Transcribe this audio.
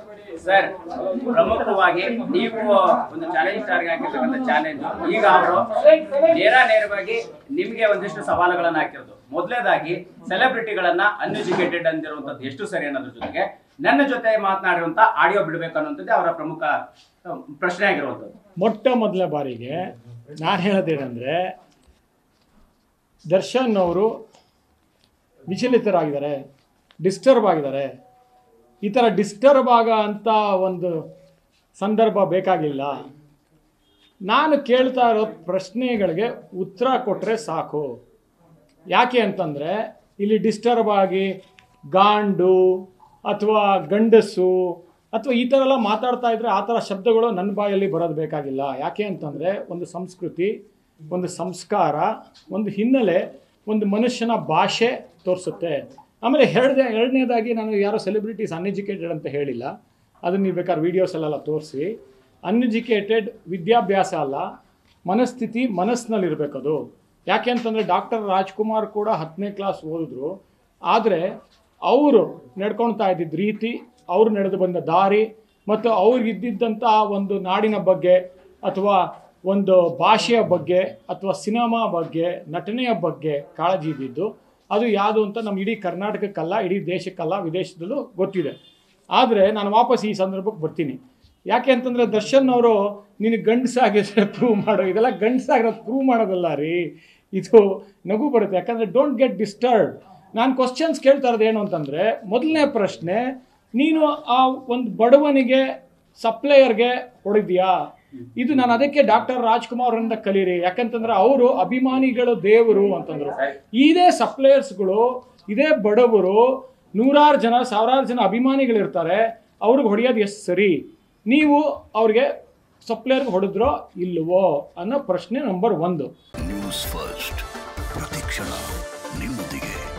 sir ಪ್ರಮುಖವಾಗಿ ನೀವು ಒಂದು ಚಾಲೆಂಜ್ ಸ್ಟಾರ್ಗೆ ಹಾಕಿರ್ತಕ್ಕಂಥ ಚಾಲೆಂಜ್ ಈಗ ಅವರು ನೇರ ನೇರವಾಗಿ ನಿಮ್ಗೆ ಒಂದಿಷ್ಟು ಸವಾಲುಗಳನ್ನ ಹಾಕಿರೋದು ಮೊದಲೇದಾಗಿ ಸೆಲೆಬ್ರಿಟಿಗಳನ್ನ ಅನ್ಎಜುಕೇಟೆಡ್ ಅಂತಿರುವಂತದ್ದು ಎಷ್ಟು ಸರಿ ಅನ್ನೋದ್ರ ಜೊತೆಗೆ ನನ್ನ ಜೊತೆ ಮಾತನಾಡಿರುವಂತ ಆಡಿಯೋ ಬಿಡಬೇಕು ಅನ್ನೋಂಥದ್ದು ಅವರ ಪ್ರಮುಖ ಆ, ಪ್ರಶ್ನೆ ಆಗಿರುವಂತದ್ದು ಮೊಟ್ಟ ಮೊದಲ ಬಾರಿಗೆ ನಾನು ಹೇಳೋದೇನೆಂದರೆ ದರ್ಶನ್ ಅವರು ವಿಚಲಿತರಾಗಿದ್ದಾರೆ ಡಿಸ್ಟರ್ಬ್ ಆಗಿದ್ದಾರೆ ಈ ಥರ ಡಿಸ್ಟರ್ಬ್ ಆಗೋ ಅಂಥ ಒಂದು ಸಂದರ್ಭ ಬೇಕಾಗಿಲ್ಲ ನಾನು ಕೇಳ್ತಾ ಇರೋ ಪ್ರಶ್ನೆಗಳಿಗೆ ಉತ್ತರ ಕೊಟ್ಟರೆ ಸಾಕು ಯಾಕೆ ಅಂತಂದರೆ ಇಲ್ಲಿ ಡಿಸ್ಟರ್ಬ್ ಆಗಿ ಗಾಂಡು ಅಥವಾ ಗಂಡಸು ಅಥವಾ ಈ ಥರ ಎಲ್ಲ ಮಾತಾಡ್ತಾ ಇದ್ರೆ ಆ ಥರ ಶಬ್ದಗಳು ನನ್ನ ಬಾಯಲ್ಲಿ ಬರೋದು ಬೇಕಾಗಿಲ್ಲ ಯಾಕೆ ಅಂತಂದರೆ ಒಂದು ಸಂಸ್ಕೃತಿ ಒಂದು ಸಂಸ್ಕಾರ ಒಂದು ಹಿನ್ನೆಲೆ ಒಂದು ಮನುಷ್ಯನ ಭಾಷೆ ತೋರಿಸುತ್ತೆ ಆಮೇಲೆ ಎರಡನೇ ಎರಡನೇದಾಗಿ ನಾನು ಯಾರೋ ಸೆಲೆಬ್ರಿಟೀಸ್ ಅನ್ಎಜುಕೇಟೆಡ್ ಅಂತ ಹೇಳಿಲ್ಲ ಅದನ್ನು ನೀವು ಬೇಕಾದ್ರೆ ವೀಡಿಯೋಸಲ್ಲೆಲ್ಲ ತೋರಿಸಿ ಅನ್ಎಜುಕೇಟೆಡ್ ವಿದ್ಯಾಭ್ಯಾಸ ಅಲ್ಲ ಮನಸ್ಥಿತಿ ಮನಸ್ಸಿನಲ್ಲಿರಬೇಕದು ಯಾಕೆ ಅಂತಂದರೆ ಡಾಕ್ಟರ್ ರಾಜ್ಕುಮಾರ್ ಕೂಡ ಹತ್ತನೇ ಕ್ಲಾಸ್ ಓದಿದ್ರು ಆದರೆ ಅವರು ನಡ್ಕೊಳ್ತಾ ಇದ್ದಿದ್ದ ರೀತಿ ಅವ್ರು ನಡೆದು ಬಂದ ದಾರಿ ಮತ್ತು ಅವ್ರಿಗಿದ್ದಂಥ ಒಂದು ನಾಡಿನ ಬಗ್ಗೆ ಅಥವಾ ಒಂದು ಭಾಷೆಯ ಬಗ್ಗೆ ಅಥವಾ ಸಿನಿಮಾ ಬಗ್ಗೆ ನಟನೆಯ ಬಗ್ಗೆ ಕಾಳಜಿ ಇದ್ದಿದ್ದು ಅದು ಯಾವುದು ಅಂತ ನಮ್ಮ ಇಡೀ ಕರ್ನಾಟಕಕ್ಕಲ್ಲ ಇಡೀ ದೇಶಕ್ಕಲ್ಲ ವಿದೇಶದಲ್ಲೂ ಗೊತ್ತಿದೆ ಆದರೆ ನಾನು ವಾಪಸ್ ಈ ಸಂದರ್ಭಕ್ಕೆ ಬರ್ತೀನಿ ಯಾಕೆ ಅಂತಂದರೆ ದರ್ಶನ್ ಅವರು ನೀನು ಗಂಡಸಾಗಿದ್ರೆ ಪ್ರೂವ್ ಮಾಡೋ ಇದೆಲ್ಲ ಗಂಡಸಾಗಿರೋದು ಪ್ರೂವ್ ಮಾಡೋದಲ್ಲ ರೀ ಇದು ನಗು ಬರುತ್ತೆ ಯಾಕಂದರೆ ಡೋಂಟ್ ಗೆಟ್ ಡಿಸ್ಟರ್ಬ್ ನಾನು ಕ್ವಶನ್ಸ್ ಕೇಳ್ತಾ ಇರೋದು ಏನು ಅಂತಂದರೆ ಮೊದಲನೇ ಪ್ರಶ್ನೆ ನೀನು ಆ ಒಂದು ಬಡವನಿಗೆ ಸಪ್ಲೈಯರ್ಗೆ ಹೊಡೆದ್ಯಾ ಇದು ನಾನು ಅದಕ್ಕೆ ಡಾಕ್ಟರ್ ರಾಜ್ಕುಮಾರ್ ಅವರಿಂದ ಕಲೀರಿ ಯಾಕಂತಂದ್ರೆ ಅವರು ಅಭಿಮಾನಿಗಳು ದೇವರು ಅಂತಂದ್ರು ಇದೇ ಸಪ್ಲೈಯರ್ಸ್ಗಳು ಇದೇ ಬಡವರು ನೂರಾರು ಜನ ಸಾವಿರಾರು ಜನ ಅಭಿಮಾನಿಗಳಿರ್ತಾರೆ ಅವ್ರಿಗೆ ಹೊಡೆಯೋದು ಎಷ್ಟು ಸರಿ ನೀವು ಅವ್ರಿಗೆ ಸಪ್ಲೈಯರ್ಗೆ ಹೊಡೆದ್ರೋ ಇಲ್ವೋ ಅನ್ನೋ ಪ್ರಶ್ನೆ ನಂಬರ್ ಒಂದು ನ್ಯೂಸ್ ಫಸ್ಟ್ ಪ್ರತಿಕ್ಷಣ ನಿಮ್ಮೊಂದಿಗೆ